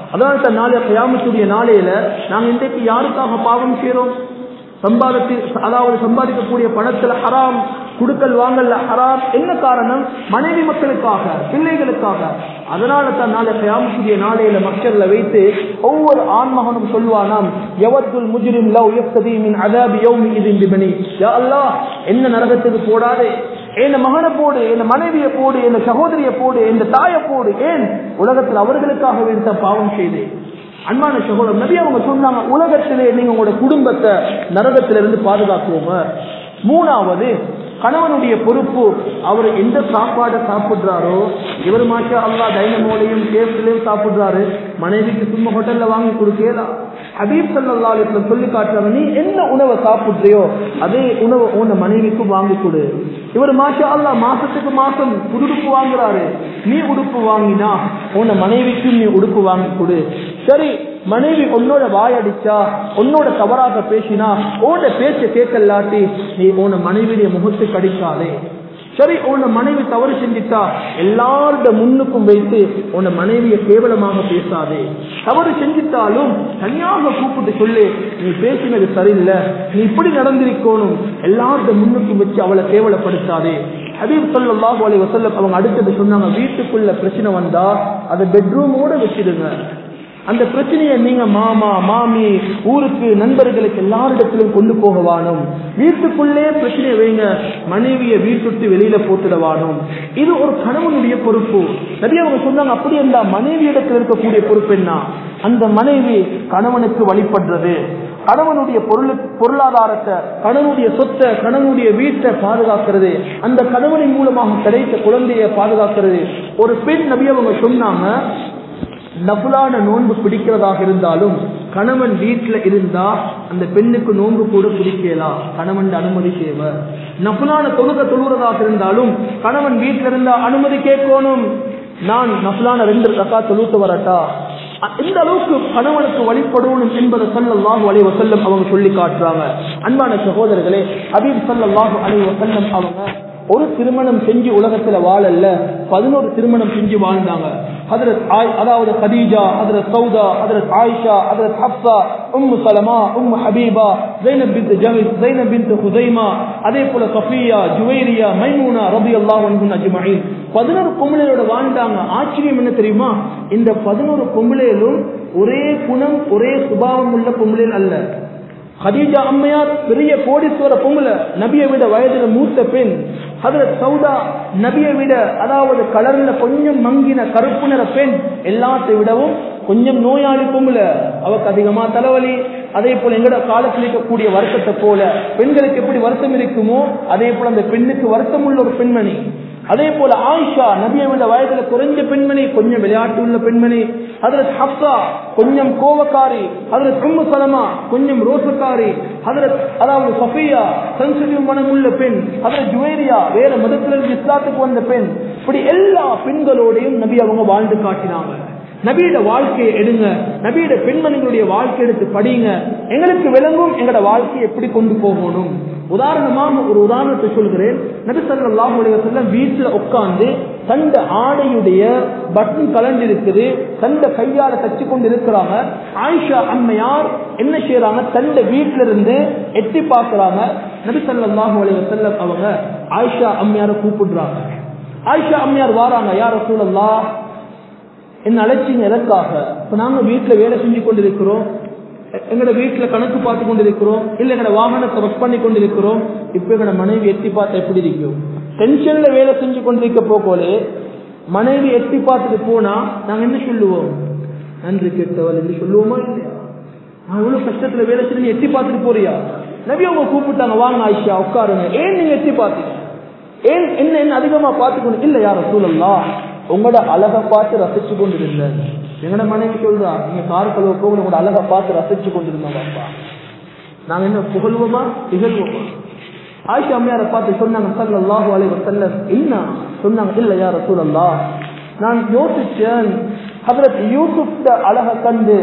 அதனால தான் நாளை கயாமத்துடைய நாளையில நாங்க இன்றைக்கு யாருக்காக பாவம் செய்யறோம் சம்பாதித்து அதாவது சம்பாதிக்கக்கூடிய பணத்துல ஹராம் குடுக்கல் வாங்கல்ல ஹராம் என்ன காரணம் மனைவி மக்களுக்காக பிள்ளைகளுக்காக அதனால தான் நாளை கயாமத்துடைய நாளையில மக்கள்ல வைத்து ஒவ்வொரு ஆண்மகனும் சொல்வானாம் எவத்துல் முஜிரிம் லவ் யஃப்ததி மின் அதாபி யௌமி இதின் பிபனி யா அல்லாஹ் என்ன நரகத்துக்கு போடாதே என் மகனை போடு என் மனைவியை போடு என் சகோதரியை போடு என் தாயை போடு ஏன் உலகத்தில் அவர்களுக்காக வேண்ட பாவம் செய்தேன் அன்பான சகோதரர் நபி அவங்க சொன்னாங்க உலகத்திலே நீங்க உங்களோட குடும்பத்தை நரகத்திலிருந்து பாதுகாக்குவோங்க மூணாவது கணவனுடைய பொறுப்பு அவர் எந்த சாப்பாடை சாப்பிடுறாரோ இவர் மாஷா அல்லா டைனமோலையும் கேப்லையும் சாப்பிடுறாரு மனைவிக்கு சும்மா ஹோட்டல்ல வாங்கி கொடுக்கலாம் ஹபீப் சல்லா அலிஸ்லம் சொல்லி காட்டுறாங்க நீ என்ன உணவை சாப்பிடுறியோ அதே உணவை உன்னை மனைவிக்கு வாங்கி கொடு இவர் மாஷா அல்லா மாசத்துக்கு மாசம் புதுடுப்பு வாங்குறாரு நீ உடுப்பு வாங்கினா உன்னை மனைவிக்கும் நீ உடுப்பு வாங்கி கொடு சரி மனைவி உன்னோட வாயடிச்சா உன்னோட தவறாக பேசினா உன்னோட பேச்ச கேட்கலாட்டி நீ உன்னை மனைவியுடைய முகத்துக்கு அடிக்காதே சரி உன்னை மனைவி தவறு செஞ்சிட்டா எல்லாரோட முன்னுக்கும் வைத்து உன்னை மனைவியை கேவலமாக பேசாதே தவறு செஞ்சிட்டாலும் தனியாக கூப்பிட்டு சொல்லு நீ பேசினது சரியில்லை நீ இப்படி நடந்திருக்கணும் எல்லாரோட முன்னுக்கும் வச்சு அவளை கேவலப்படுத்தாதே ஹபீப் சல்லாஹு அலி வசல்லம் அவங்க அடுத்தது சொன்னாங்க வீட்டுக்குள்ள பிரச்சனை வந்தா அதை பெட்ரூமோட வச்சிடுங்க அந்த பிரச்சனையை நீங்க மாமா மாமி ஊருக்கு நண்பர்களுக்கு எல்லாரிடத்திலும் கொண்டு போக வாணும் வீட்டுக்குள்ளே பிரச்சனையை வைங்க மனைவியை வீட்டுட்டு வெளியில போட்டுட வாணும் இது ஒரு கணவனுடைய பொறுப்பு நிறைய அவங்க சொன்னாங்க அப்படி இருந்தா மனைவி இடத்தில் இருக்கக்கூடிய பொறுப்பு என்ன அந்த மனைவி கணவனுக்கு வழிபடுறது கணவனுடைய பொருள் பொருளாதாரத்தை கணவனுடைய சொத்தை கணவனுடைய வீட்டை பாதுகாக்கிறது அந்த கணவனின் மூலமாக கிடைத்த குழந்தையை பாதுகாக்கிறது ஒரு பெண் நபி அவங்க சொன்னாங்க நபுலான நோன்பு பிடிக்கிறதாக இருந்தாலும் கணவன் வீட்டில் இருந்தா அந்த பெண்ணுக்கு நோன்பு கூட பிடிக்கலாம் கணவன் அனுமதி தேவை நபுலான தொழுக தொழுகிறதாக இருந்தாலும் கணவன் வீட்டில் இருந்தா அனுமதி கேட்கணும் நான் நபுலான ரெண்டு ரக்கா தொழுத்து வரட்டா இந்த அளவுக்கு கணவனுக்கு வழிபடணும் என்பதை சல்லல்லாஹு அலி வசல்லம் அவங்க சொல்லி காட்டுறாங்க அன்பான சகோதரர்களே ஹபீப் சல்லல்லாஹு அலி வசல்லம் அவங்க ஒரு திருமணம் செஞ்சு உலகத்துல வாழல்ல பதினோரு திருமணம் செஞ்சு வாழ்ந்தாங்க ஹதரத் அதாவது கதீஜா ஹதரத் சௌதா ஹதரத் ஆயிஷா ஹதரத் ஹப்சா உம்மு சலமா உம்மு ஹபீபா ஜைனப் பின் ஜஹித் ஜைனப் பின் ஹுதைமா அதே போல சஃபியா ஜுவைரியா மைமூனா ரபி அல்லாஹ் அஜ்மஈன் பதினோரு பொம்பளையோட வாழ்ந்தாங்க ஆச்சரியம் என்ன தெரியுமா இந்த பதினோரு பொம்பளையிலும் ஒரே குணம் ஒரே சுபாவம் உள்ள பொம்பளையில் அல்ல ஹதீஜா அம்மையார் பெரிய கோடீஸ்வர பொம்பளை நபியை விட வயதுல மூத்த பெண் ஹதரத் சௌதா நபியை விட அதாவது கலர்ல கொஞ்சம் மங்கின கருப்பு நிற பெண் எல்லாத்தை விடவும் கொஞ்சம் நோயாளி பொம்பளை அவக்கு அதிகமா தலைவலி அதே போல எங்கட காலத்தில் இருக்கக்கூடிய வருத்தத்தை போல பெண்களுக்கு எப்படி வருத்தம் இருக்குமோ அதே போல அந்த பெண்ணுக்கு வருத்தம் உள்ள ஒரு பெண்மணி அதே போல ஆயிஷா நபியை விட வயதுல குறைஞ்ச பெண்மணி கொஞ்சம் விளையாட்டு உள்ள பெண்மணி அதுல ஹப்சா கொஞ்சம் கோவக்காரி அதுல உம்மு சலமா கொஞ்சம் ரோசக்காரி அதுல அதாவது சஃபியா சென்சிட்டிவ் மனம் உள்ள பெண் அதுல ஜுவேரியா வேற மதத்திலிருந்து இஸ்லாத்துக்கு வந்த பெண் இப்படி எல்லா பெண்களோடையும் நபி அவங்க வாழ்ந்து காட்டினாங்க நபியோட வாழ்க்கையை எடுங்க நபியோட பெண்மணிகளுடைய வாழ்க்கை எடுத்து படிங்க எங்களுக்கு விளங்கும் எங்களோட வாழ்க்கையை எப்படி கொண்டு போகணும் உதாரணமாக ஒரு உதாரணத்தை சொல்கிறேன் நபி சல்லாஹ் செல்லம் வீட்டுல உட்கார்ந்து தந்த ஆடையுடைய பட்டன் கலண்டு இருக்குது தந்த கையால தச்சு கொண்டு இருக்கிறாங்க ஆயிஷா அம்மையார் என்ன செய்யறாங்க தந்த வீட்டுல இருந்து எட்டி பார்க்கறாங்க நபி சல்லாஹூ செல்லம் அவங்க ஆயிஷா அம்மையார கூப்பிடுறாங்க ஆயிஷா அம்மையார் வாராங்க யார சூழல்லா என்ன அழைச்சிங்க எதற்காக இப்ப நாங்க வீட்டுல வேலை செஞ்சு கொண்டிருக்கிறோம் எங்கட வீட்டுல கணக்கு பார்த்து கொண்டிருக்கிறோம் இல்ல எங்கட வாகனத்தை ஒர்க் பண்ணி கொண்டிருக்கிறோம் இப்ப எங்கட மனைவி எட்டி பார்த்தா எப்படி இருக்கும் டென்ஷன்ல வேலை செஞ்சு கொண்டிருக்க போகலே மனைவி எட்டி பார்த்துட்டு போனா நாங்க என்ன சொல்லுவோம் நன்றி கேட்டவள் என்று சொல்லுவோமா இல்லையா நான் இவ்வளவு கஷ்டத்துல வேலை செஞ்சு எட்டி பார்த்துட்டு போறியா நபி அவங்க கூப்பிட்டாங்க வாங்க ஆயிஷா உட்காருங்க ஏன் நீங்க எட்டி பார்த்தீங்க ஏன் என்ன என்ன அதிகமா பார்த்துக்கணும் இல்ல யார சூழல்லா உங்களோட அழகை பார்த்து ரசிச்சு கொண்டிருந்தேன் எங்கட மனைவி சொல்றா நீங்க கார் கழுவ போக உங்களோட அழகை பார்த்து ரசிச்சு கொண்டிருந்தோம் அப்பா நாங்க என்ன புகழ்வோமா திகழ்வோமா ஆயிஷா அம்மையாரை பார்த்து சொன்னாங்க சல்லாஹூ அலைவ செல்ல என்ன சொன்னாங்க இல்ல யார சூழல்லா நான் யோசிச்சேன் ஹதரத் யூசுப் அழகை கண்டு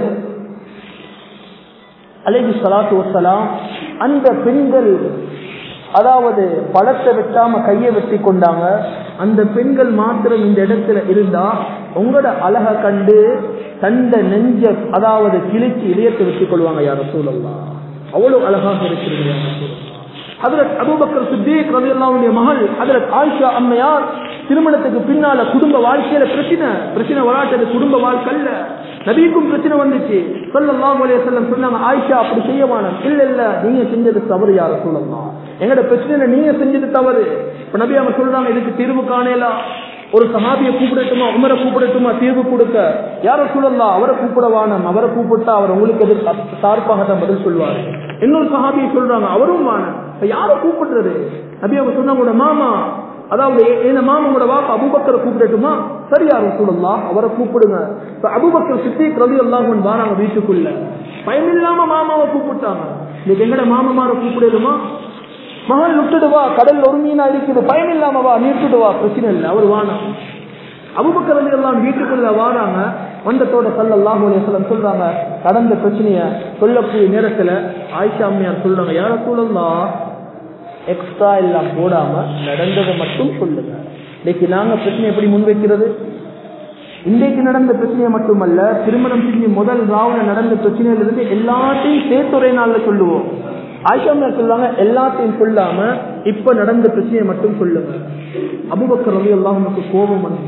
அலைஹி சலாத்து வசலாம் அந்த பெண்கள் அதாவது பழத்தை வெட்டாம கையை வெட்டி கொண்டாங்க அந்த பெண்கள் மாத்திரம் இந்த இடத்துல இருந்தா உங்களோட அழக கண்டு தந்த நெஞ்ச அதாவது கிழிச்சு இதயத்தை வச்சுக் கொள்வாங்க யார சூழல்லாம் அவ்வளவு அழகாக இருக்கிறது யார சூழல்லாம் ஹதரத் அபூபக்கர் சித்திக் ரலியல்லாஹுடைய மகள் ஹதரத் ஆயிஷா அம்மையார் திருமணத்துக்கு பின்னால குடும்ப வாழ்க்கையில பிரச்சனை பிரச்சனை வராட்டது குடும்ப வாழ்க்கை அல்ல நபிக்கும் பிரச்சனை வந்துச்சு சொல்லலாம் செல்லம் சொன்னாங்க ஆயிஷா அப்படி செய்ய வேணாம் இல்ல இல்ல நீங்க செஞ்சது தவறு யார சொல்லலாம் எங்கட பிரச்சனை நீங்க செஞ்சது தவறு இப்ப நபி அவங்க சொல்றாங்க இதுக்கு தீர்வு காணலாம் ஒரு சஹாபியை கூப்பிடட்டுமா உமரை கூப்பிடட்டுமா தீர்வு கொடுக்க யார சொல்லலாம் அவரை கூப்பிட வானம் அவரை கூப்பிட்டா அவர் உங்களுக்கு எதிர் சார்பாக தான் பதில் சொல்வார் இன்னொரு சஹாபியை சொல்றாங்க அவரும் வானம் இப்ப யாரை கூப்பிடுறது நபி அவங்க சொன்னாங்க உங்களோட மாமா அதாவது என்ன மாமாவோட வாப்பா அபுபக்கரை கூப்பிடட்டுமா சரி யாரும் சொல்லலாம் அவரை கூப்பிடுங்க இப்ப அபுபக்கர் சித்தி ரவி எல்லாம் வாராங்க வீட்டுக்குள்ள பயமில்லாம மாமாவை கூப்பிட்டாங்க இன்னைக்கு எங்கட மாமமாரை கூப்பிடலுமா மகன் விட்டுடுவா கடல் ஒரு மீனா இருக்குது பயம் இல்லாம வா நீட்டுடுவா பிரச்சனை இல்லை அவர் வானா அபுபக்கர் ரவி எல்லாம் வீட்டுக்குள்ள வாராங்க வந்தத்தோட சல்லல்லாஹு அலைஹி வஸல்லம் சொல்றாங்க கடந்த பிரச்சனைய சொல்லக்கூடிய நேரத்துல ஆயிஷா அம்மையார் சொல்றாங்க யார சொல்லலாம் எக்ஸ்ட்ரா எல்லாம் போடாம நடந்ததை மட்டும் சொல்லுங்க இன்னைக்கு நாங்க பிரச்சனை எப்படி முன்வைக்கிறது இன்றைக்கு நடந்த பிரச்சனையை மட்டுமல்ல திருமணம் செஞ்சு முதல் ராவுல நடந்த பிரச்சனையிலிருந்து எல்லாத்தையும் சேர்த்து ஒரே நாள்ல சொல்லுவோம் ஆயிஷா சொல்லுவாங்க எல்லாத்தையும் சொல்லாம இப்ப நடந்த பிரச்சனையை மட்டும் சொல்லுங்க அபுபக்கர் ரவி எல்லாம் நமக்கு கோபம் வந்து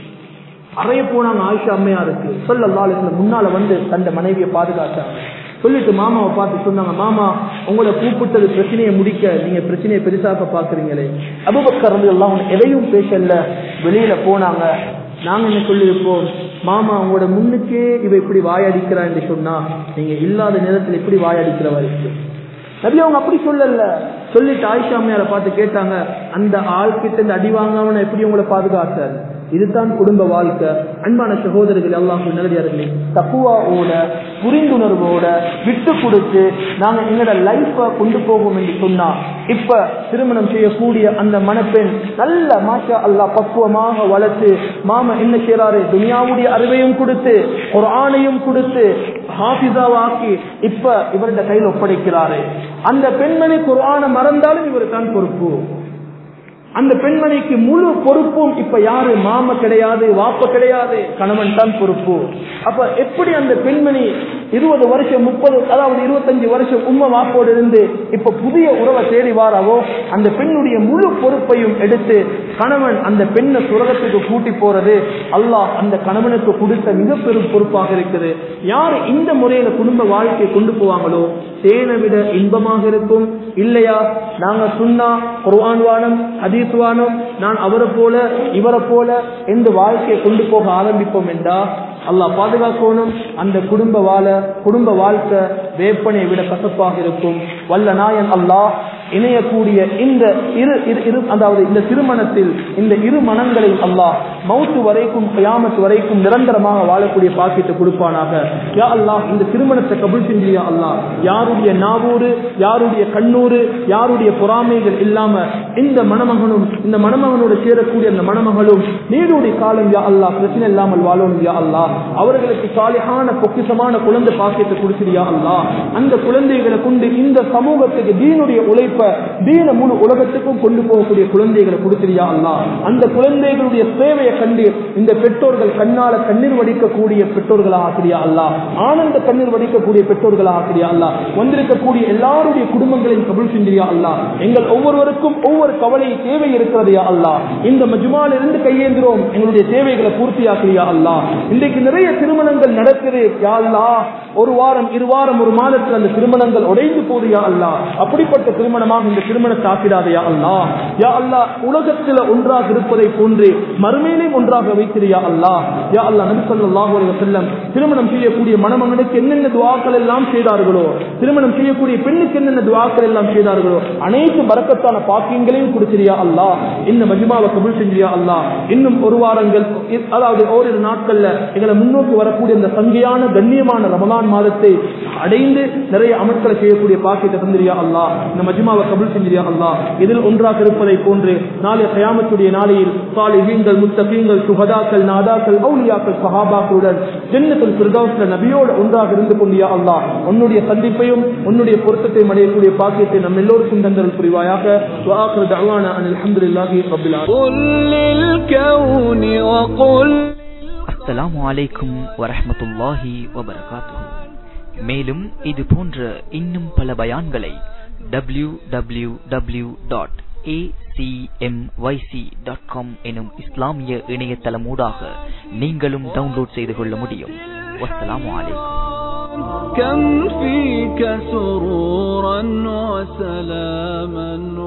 அறைய போனாங்க ஆயிஷா அம்மையாருக்கு சொல்லல்லா முன்னால வந்து தந்த மனைவியை பாதுகாத்தாங்க சொல்லிட்டு மாமாவை பார்த்து சொன்னாங்க மாமா உங்களை கூப்பிட்டது பிரச்சனையை முடிக்க நீங்க பிரச்சனையை பெருசாக்க பாக்குறீங்களே அபுபக்கர் வந்து எல்லாம் எதையும் பேசல வெளியில போனாங்க நாங்க என்ன சொல்லியிருப்போம் மாமா உங்களோட முன்னுக்கே இவ இப்படி வாயடிக்கிறா என்று சொன்னா நீங்க இல்லாத நேரத்தில் எப்படி வாயடிக்கிறவா இருக்கு நபி அவங்க அப்படி சொல்லல சொல்லிட்டு ஆயிஷா அம்மையாரை பார்த்து கேட்டாங்க அந்த ஆள் கிட்ட இந்த அடி வாங்காம எப்படி உங்களை பாதுகாத்தாரு இதுதான் குடும்ப வாழ்க்கை அன்பான சகோதரர்கள் எல்லாம் நல்லடியார்களே தப்புவாவோட புரிந்துணர்வோட விட்டு கொடுத்து நாங்க எங்களோட லைஃப கொண்டு போவோம் என்று சொன்னா இப்ப திருமணம் செய்யக்கூடிய அந்த மணப்பெண் நல்ல மாஷா அல்லா பக்குவமாக வளர்த்து மாமா என்ன செய்யறாரு துனியாவுடைய அறிவையும் கொடுத்து ஒரு ஆணையும் கொடுத்து ஹாஃபிதாவாக்கி இப்ப இவருடைய கையில் ஒப்படைக்கிறாரு அந்த பெண்மணி குரான மறந்தாலும் இவர் தான் பொறுப்பு அந்த பெண்மணிக்கு முழு பொறுப்பும் இப்ப யாரு மாம கிடையாது வாப்ப கிடையாது கணவன் தான் பொறுப்பு அப்ப எப்படி அந்த பெண்மணி இருபது வருஷம் முப்பது அதாவது இருபத்தஞ்சு வருஷம் உம்ம வாப்போடு இருந்து இப்ப புதிய உறவை தேடி வாராவோ அந்த பெண்ணுடைய முழு பொறுப்பையும் எடுத்து கணவன் அந்த பெண்ணை சுரகத்துக்கு கூட்டி போறது அல்லாஹ் அந்த கணவனுக்கு கொடுத்த மிக பெரும் பொறுப்பாக இருக்குது யார் இந்த முறையில குடும்ப வாழ்க்கையை கொண்டு போவாங்களோ தேனை விட இன்பமாக இருக்கும் இல்லையா நாங்க சுண்ணா குர்ஆன் வானம் ஹதீஸ் வானம் நான் அவரை போல இவரை போல எந்த வாழ்க்கையை கொண்டு போக ஆரம்பிப்போம் என்றா அல்லாஹ் பாதுகாக்கணும் அந்த குடும்ப வாழ குடும்ப வாழ்க்கை வேப்பனை விட கசப்பாக இருக்கும் வல்ல நாயன் அல்லாஹ் இணையக்கூடிய இந்த இரு இரு அதாவது இந்த திருமணத்தில் இந்த இரு மனங்களை அல்லாஹ் மவுத்து வரைக்கும் கியாமத்து வரைக்கும் நிரந்தரமாக வாழக்கூடிய பாக்கியத்தை கொடுப்பானாக யா அல்லாஹ் இந்த திருமணத்தை கபுல் செஞ்சியா அல்லாஹ் யாருடைய நாவூறு யாருடைய கண்ணூறு யாருடைய பொறாமைகள் இல்லாம இந்த மணமகனும் இந்த மணமகனோடு சேரக்கூடிய அந்த மணமகளும் நீடுடைய காலம் யா அல்லாஹ் பிரச்சனை இல்லாமல் வாழணும் யா அல்லாஹ் அவர்களுக்கு சாலியான பொக்கிசமான குழந்தை பாக்கியத்தை கொடுத்துறியா அல்லாஹ் அந்த குழந்தைகளை கொண்டு இந்த சமூகத்துக்கு தீனுடைய உழைப்ப தீன முழு உலகத்துக்கும் கொண்டு போகக்கூடிய குழந்தைகளை கொடுத்துறியா அல்லா அந்த குழந்தைகளுடைய சேவையை கண்டு இந்த பெற்றோர்கள் கண்ணால கண்ணீர் வடிக்கக்கூடிய பெற்றோர்களா ஆக்கிறியா அல்லா ஆனந்த கண்ணீர் வடிக்கக்கூடிய பெற்றோர்களா ஆக்கிறியா அல்லா வந்திருக்கக்கூடிய எல்லாருடைய குடும்பங்களையும் கபுல் செஞ்சிரியா அல்லா எங்கள் ஒவ்வொருவருக்கும் ஒவ்வொரு கவலை தேவை இருக்கிறதையா அல்லா இந்த மஜுமால இருந்து கையேந்திரோம் எங்களுடைய தேவைகளை பூர்த்தியாக்கிறியா அல்லா இன்றைக்கு நிறைய திருமணங்கள் நடக்குது யா அல்லா ஒரு வாரம் இரு வாரம் ஒரு மாதத்தில் அந்த திருமணங்கள் உடைந்து போதியா அல்லா அப்படிப்பட்ட திருமணமாக இந்த திருமணத்தை ஆக்கிடாதையா அல்லா யா அல்லா உலகத்தில் ஒன்றாக இருப்பதை போன்று மறுமையிலையும் ஒன்றாக வைத்திரியா அல்லா யா அல்லா நபி ஸல்லல்லாஹு அலைஹி வஸல்லம் திருமணம் செய்யக்கூடிய மணமகனுக்கு என்னென்ன துஆக்கள் எல்லாம் செய்தார்களோ திருமணம் செய்யக்கூடிய பெண்ணுக்கு என்னென்ன துஆக்கள் எல்லாம் செய்தார்களோ அனைத்து பரக்கத்தான பாக்கியங்களையும் கொடுத்திரியா அல்லா இந்த மஜ்மாவை கபூல் செஞ்சியா அல்லா இன்னும் ஒரு வாரங்கள் அதாவது ஓரிரு நாட்கள்ல எங்களை முன்னோக்கி வரக்கூடிய இந்த சங்கையான கண்ணியமான ரமலான் ரமலான் மாதத்தை அடைந்து நிறைய அமல்களை செய்யக்கூடிய பாக்கியத்தை தந்திரியா அல்லா இந்த மஜ்மாவை கபுல் செஞ்சிரியா அல்லா இதில் ஒன்றாக இருப்பதை போன்று நாளைய கயாமத்துடைய நாளையில் சாலிஹீன்கள் முத்தகீன்கள் சுகதாக்கள் நாதாக்கள் அவுலியாக்கள் சஹாபாக்களுடன் ஜென்னத்துல் ஃபிர்தௌஸ்ல நபியோடு ஒன்றாக இருந்து கொண்டியா அல்லா உன்னுடைய சந்திப்பையும் உன்னுடைய பொருத்தத்தை அடையக்கூடிய பாக்கியத்தை நம் எல்லோருக்கும் தந்தல் புரிவாயாக وآخر دعوانا أن الحمد لله رب العالمين قل للكون وقل அஸ்ஸலாமு அலைக்கும் வரஹ்மத்துல்லாஹி வபரகாத்துஹு மேலும் இது போன்ற இன்னும் பல பயான்களை W W W dot dot com எனும் இஸ்லாமிய இணையதளமூடாக நீங்களும் டவுன்லோட் செய்து கொள்ள முடியும் வஸ்ஸலாமு அலைக்கும் كم فيك سرورا وسلاما